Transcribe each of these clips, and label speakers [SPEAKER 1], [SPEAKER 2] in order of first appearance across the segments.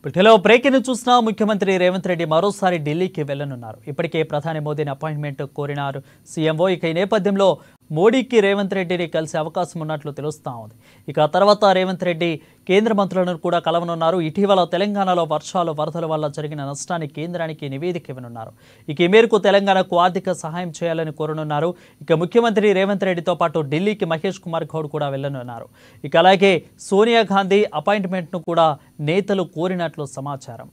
[SPEAKER 1] ఇటీలో breaking చూసిన ముఖ్యమంత్రి రేవంత్ రెడ్డి మరోసారి ఢిల్లీకి వెళ్లనున్నారు ఇప్పటికే ప్రధాని మోదీని అపాయింట్మెంట్ కోరినారు సీఎంఓ ఇక ఈ నేపథ్యంలో మోడీకి రేవంత్ రెడ్డిని కలిసే అవకాశం ఉన్నట్లు తెలుస్తా ఉంది ఇక ఆ తర్వాత రేవంత్ రెడ్డి కేంద్ర మంత్రులను కూడా కలవనున్నారు ఇటీవల తెలంగాణలో వర్షాలు వరదల వల్ల జరిగిన నష్టాన్ని కేంద్రానికి నివేదిక ఇవ్వనున్నారు ఇక ఈ మేరకు తెలంగాణకు ఆర్థిక సహాయం చేయాలని కోరనున్నారు ఇక ముఖ్యమంత్రి రేవంత్ రెడ్డితో పాటు ఢిల్లీకి మహేష్ కుమార్ గౌడ్ కూడా వెళ్లనున్నారు ఇక అలాగే సోనియా గాంధీ అపాయింట్మెంట్ను కూడా నేతలు కోరినట్లు సమాచారం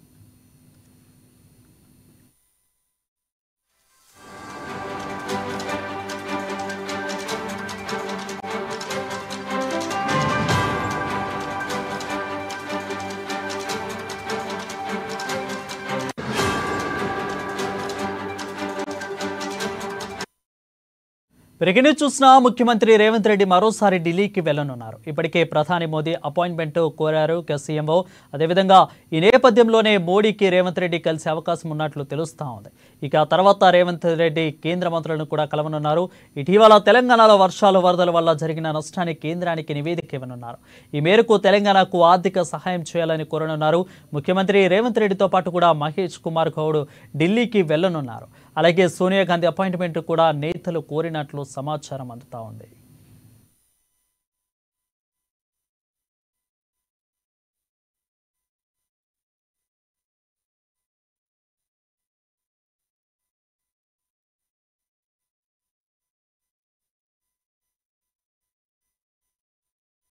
[SPEAKER 1] పెరిగిన చూసిన ముఖ్యమంత్రి రేవంత్ రెడ్డి మరోసారి ఢిల్లీకి వెళ్లనున్నారు ఇప్పటికే ప్రధాని మోదీ అపాయింట్మెంట్ కోరారు ఇక సీఎంఓ అదేవిధంగా ఈ నేపథ్యంలోనే మోడీకి రేవంత్ రెడ్డి కలిసే అవకాశం ఉన్నట్లు తెలుస్తా ఉంది ఇక ఆ తర్వాత రేవంత్ రెడ్డి కేంద్ర మంత్రులను కూడా కలవనున్నారు ఇటీవల తెలంగాణలో వర్షాలు వరదల వల్ల జరిగిన నష్టాన్ని కేంద్రానికి నివేదిక ఇవ్వనున్నారు ఈ మేరకు తెలంగాణకు ఆర్థిక సహాయం చేయాలని కోరనున్నారు ముఖ్యమంత్రి రేవంత్ రెడ్డితో పాటు కూడా మహేష్ కుమార్ గౌడ్ ఢిల్లీకి వెళ్లనున్నారు అలాగే సోనియా గాంధీ అపాయింట్మెంట్ కూడా నేతలు కోరినట్లు సమాచారం అందుతా ఉంది